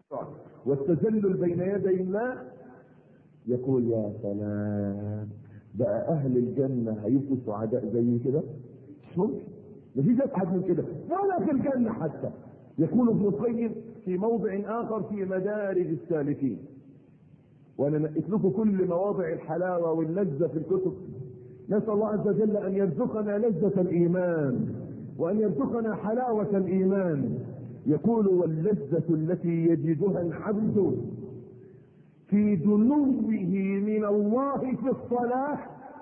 والتذلل بين يدي الله يقول يا سلام بقى اهل الجنه هيبقوا سعداء زي كده مش ممكن مفيش اسعد من كده ولا في الجنه حتى يقول ابن القيم في موضع اخر في مدارج السالكين وانا نقيت لكم كل مواضع الحلاوه واللذه في الكتب نسال الله عز وجل ان يرزقنا لذه الايمان وان يرزقنا حلاوه الايمان يقول واللذه التي يجدها العبد في دنوه من الله في الصلاه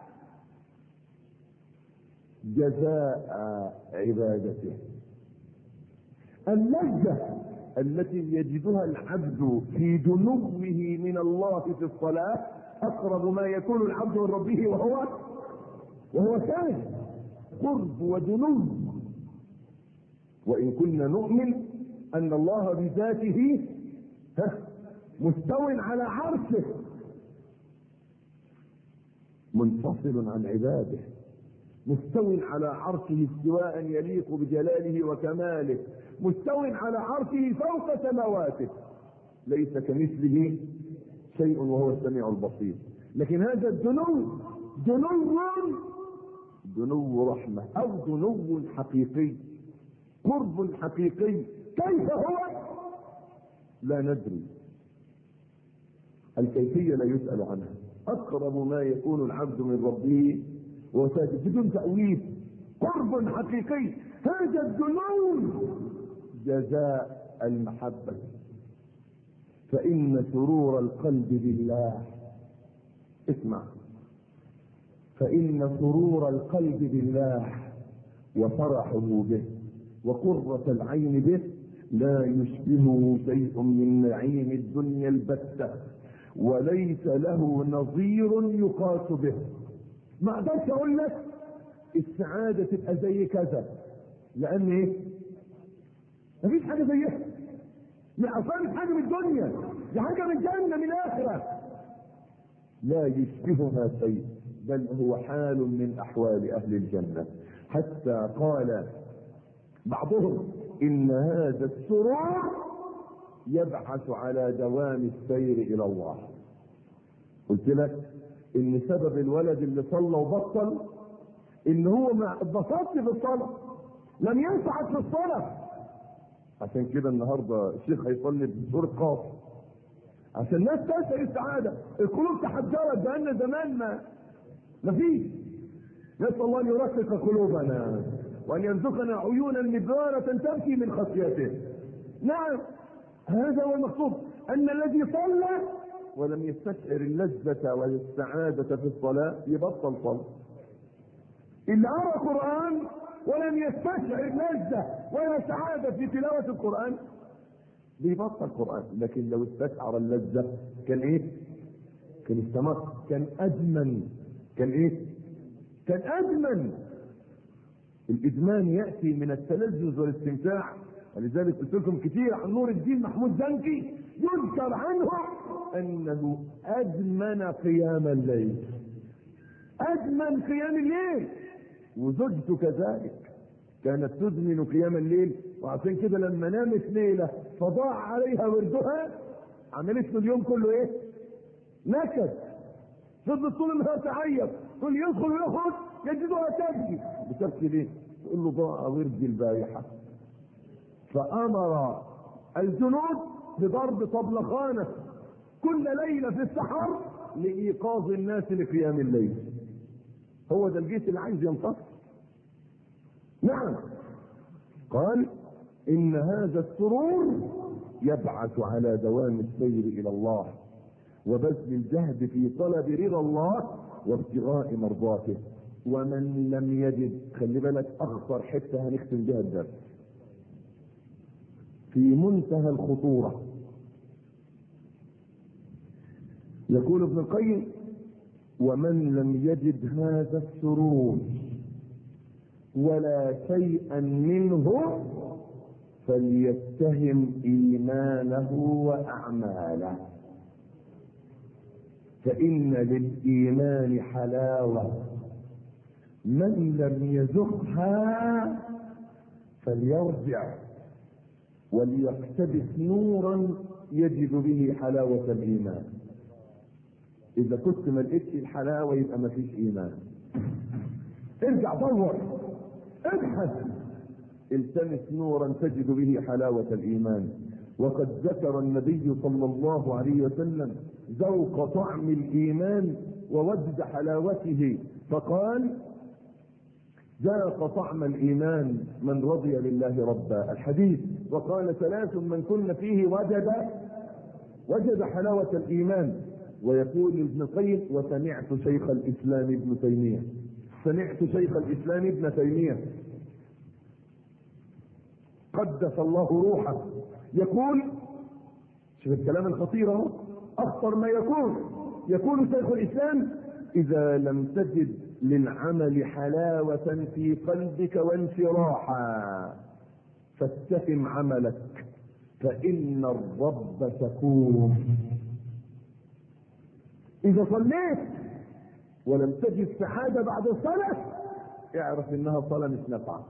جزاء عبادته اللذة التي يجدها العبد في دنوه من الله في الصلاة أقرب ما يكون العبد من ربه وهو وهو ساجد قرب ودنو وإن كنا نؤمن أن الله بذاته مستو على عرشه منفصل عن عباده مستو على عرشه استواء يليق بجلاله وكماله مستو على عرشه فوق سماواته ليس كمثله شيء وهو السميع البصير لكن هذا الدنو دنو دنو رحمة أو دنو حقيقي قرب حقيقي كيف هو لا ندري الكيفية لا يسأل عنها أقرب ما يكون العبد من ربه وهو ساجد بدون تأويل قرب حقيقي هذا الدنو جزاء المحبة فإن سرور القلب بالله اسمع فإن سرور القلب بالله وفرحه به وقرة العين به لا يشبهه شيء من نعيم الدنيا البتة وليس له نظير يقاس به ما اقدرش اقول لك السعادة تبقى زي كذا لان ايه مفيش حاجة زيها من اصلا حاجة من الدنيا دي حاجة من الجنة من الاخرة لا يشبهها شيء بل هو حال من احوال اهل الجنة حتى قال بعضهم ان هذا السرور يبعث على دوام السير الى الله قلت لك ان سبب الولد اللي صلى وبطل ان هو ما اتبسطش في الصلاه لم يسعد في الصلاه عشان كده النهارده الشيخ هيصلي بسوره قاف عشان الناس تشعر السعاده القلوب تحجرت بان زمان ما ما فيش نسال الله ان يرقق قلوبنا وان يرزقنا عيونا مدراره تبكي من خشيته نعم هذا هو المقصود ان الذي صلى ولم يستشعر اللذة والسعادة في الصلاة يبطل صلاة. اللي قرأ قرآن ولم يستشعر لذة ولا سعادة في تلاوة القرآن بيبطل قرآن، لكن لو استشعر اللذة كان إيه؟ كان استمر، كان أجمل، كان إيه؟ كان أجمل. الإدمان يأتي من التلذذ والاستمتاع ولذلك قلت لكم كتير عن نور الدين محمود زنكي يذكر عنه انه ادمن قيام الليل ادمن قيام الليل وزوجته كذلك كانت تدمن قيام الليل وعشان كده لما نامت ليله فضاع عليها وردها عملت له اليوم كله ايه؟ نكد فضلت طول النهار تعيط كل يدخل ويخرج يجدها تبكي بتبكي ليه؟ تقول له ضاع وردي البارحه فامر الجنود بضرب طبلخانه كل ليله في السحر لايقاظ الناس لقيام الليل هو ده الجيش اللي عايز ينتصر نعم قال ان هذا السرور يبعث على دوام السير الى الله وبذل الجهد في طلب رضا الله وابتغاء مرضاته ومن لم يجد خلي بالك اخطر حته هنختم بها الدرس في منتهى الخطورة يقول ابن القيم ومن لم يجد هذا السرور ولا شيئا منه فليتهم ايمانه واعماله فان للايمان حلاوه من لم يذقها فليرجع وليقتبس نورا يجد به حلاوة الإيمان إذا كنت ما لقيتش الحلاوة يبقى ما فيش إيمان ارجع دور ابحث التمس نورا تجد به حلاوة الإيمان وقد ذكر النبي صلى الله عليه وسلم ذوق طعم الإيمان ووجد حلاوته فقال ذاق طعم الإيمان من رضي بالله ربا الحديث وقال ثلاث من كن فيه وجد وجد حلاوة الإيمان ويقول ابن القيم وسمعت شيخ الإسلام ابن تيمية سمعت شيخ الإسلام ابن تيمية قدس الله روحه يقول شوف الكلام الخطير اهو اخطر ما يكون يقول شيخ الاسلام اذا لم تجد للعمل حلاوة في قلبك وانشراحا فاتهم عملك فإن الرب شكور إذا صليت ولم تجد سعادة بعد الصلاة اعرف إنها صلاة مش نافعة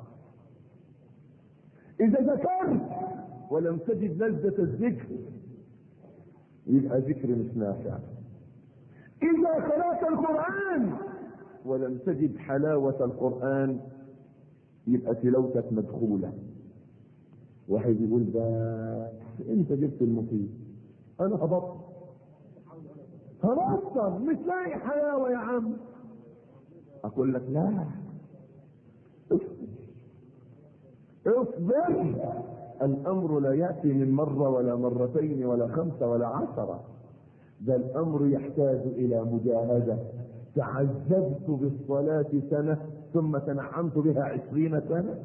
إذا ذكرت ولم تجد لذة الذكر يبقى ذكر مش نافع إذا قرأت القرآن ولم تجد حلاوة القرآن يبقى تلاوتك مدخولة واحد يقول بس انت جبت المفيد انا هبطل هبطل مش لاقي حلاوة يا عم اقول لك لا اصبر الامر لا ياتي من مره ولا مرتين ولا خمسه ولا عشره ده الامر يحتاج الى مجاهده تعذبت بالصلاه سنه ثم تنعمت بها عشرين سنه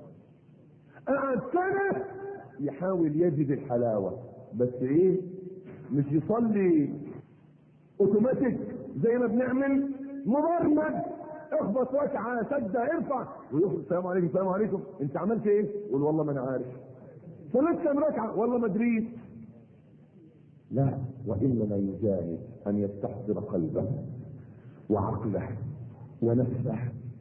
قعد سنه يحاول يجد الحلاوه بس ايه مش يصلي اوتوماتيك زي ما بنعمل مبرمج اخبط ركعه سجده ارفع ويخرج السلام عليكم السلام عليكم انت عملت ايه؟ قول والله ما انا عارف صليت كم ركعه؟ والله ما ادريت لا وانما يجاهد ان يستحضر قلبه وعقله ونفسه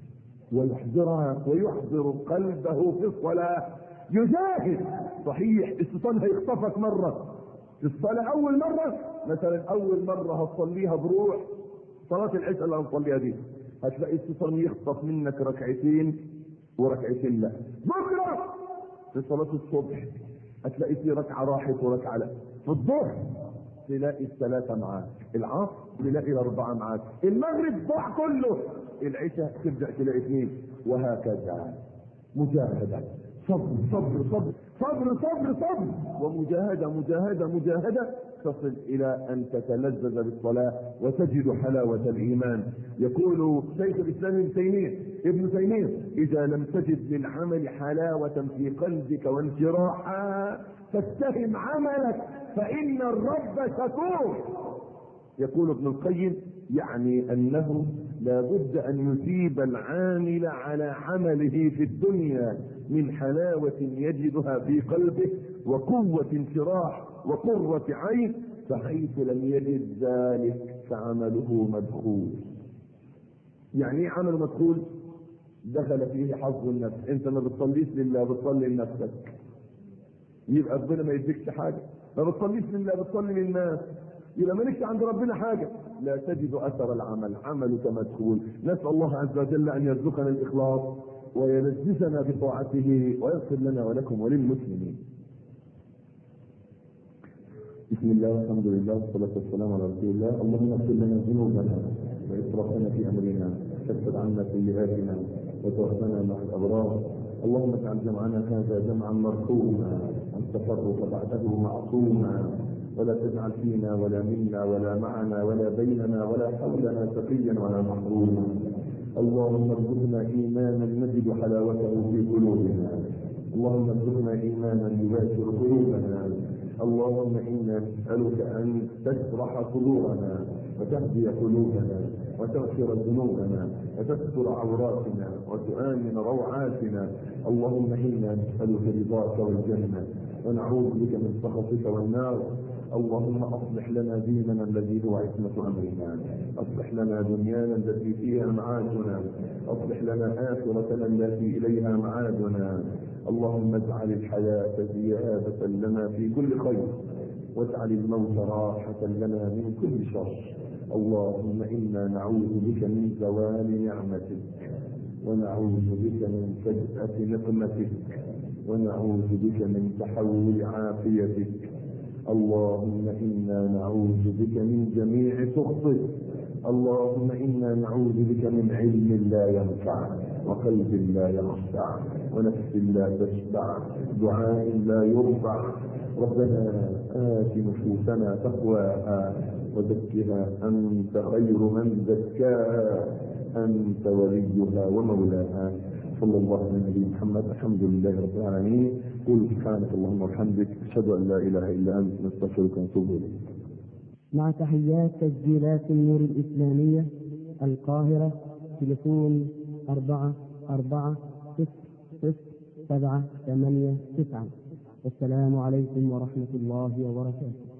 ويحضرها ويحضر قلبه في الصلاه يجاهد صحيح الشيطان هيخطفك مره في الصلاه اول مره مثلا اول مره هتصليها بروح صلاه العشاء اللي هنصليها دي هتلاقي الشيطان يخطف منك ركعتين وركعتين لا بكره في صلاه الصبح هتلاقي في ركعه راحت وركعه لا في الظهر تلاقي الثلاثه معاك العصر تلاقي الاربعه معاك المغرب ضاع كله العشاء تبدا تلاقي اثنين وهكذا مجاهده صبر صبر صبر صبر صبر صبر ومجاهده مجاهده مجاهده تصل الى ان تتلذذ بالصلاه وتجد حلاوه الايمان يقول شيخ الاسلام ابن تيميه ابن تيميه اذا لم تجد للعمل حلاوه في قلبك وانشراحا فاتهم عملك فان الرب شكور يقول ابن القيم يعني انه لا بد ان يثيب العامل على عمله في الدنيا من حلاوة يجدها في قلبه وقوة انشراح وقرة عين فحيث لم يجد ذلك فعمله مدخول يعني ايه عمل مدخول دخل فيه حظ النفس انت ما بتصليش لله بتصلي لنفسك يبقى ربنا ما يديكش حاجه ما بتصليش لله بتصلي للناس يبقى مالكش عند ربنا حاجه لا تجد اثر العمل عملك مدخول نسال الله عز وجل ان يرزقنا الاخلاص ويلذذنا بطاعته ويغفر لنا ولكم وللمسلمين بسم الله والحمد لله والصلاة والسلام على رسول الله اللهم اغفر لنا ذنوبنا وإسرافنا في أمرنا كفر عنا سيئاتنا وتوفنا مع الأبرار اللهم اجعل جمعنا هذا جمعا مرحوما والتفرق بعده معصوما ولا تجعل فينا ولا منا ولا معنا ولا بيننا ولا حولنا سقيا ولا محروما اللهم ارزقنا ايمانا نجد حلاوته في قلوبنا اللهم ارزقنا ايمانا يباشر قلوبنا اللهم انا نسالك ان تشرح صدورنا وتهدي قلوبنا وتغفر ذنوبنا وتستر عوراتنا وتؤمن روعاتنا اللهم انا نسالك رضاك والجنه ونعوذ بك من سخطك والنار اللهم اصلح لنا ديننا الذي هو عصمة امرنا اصلح لنا دنيانا التي فيها معاشنا اصلح لنا اخرتنا التي اليها معادنا اللهم اجعل الحياة زيادة لنا في كل خير واجعل الموت راحة لنا من كل شر اللهم إنا نعوذ بك من زوال نعمتك ونعوذ بك من فجأة نقمتك ونعوذ بك من تحول عافيتك اللهم إنا نعوذ بك من جميع سخطك اللهم إنا نعوذ بك من علم لا ينفع وقلب لا يخشع ونفس لا تشبع دعاء لا يرفع ربنا آت نفوسنا تقواها وزكها أنت خير من زكاها أنت وليها ومولاها صلى الله على نبينا محمد الحمد لله رب العالمين قل سبحانك اللهم وبحمدك أشهد أن لا إله إلا أنت نستغفرك ونتوب إليك مع تحيات تسجيلات النور الإسلامية القاهرة تليفون أربعة أربعة صفر صفر سبعة ثمانية تسعة والسلام عليكم ورحمة الله وبركاته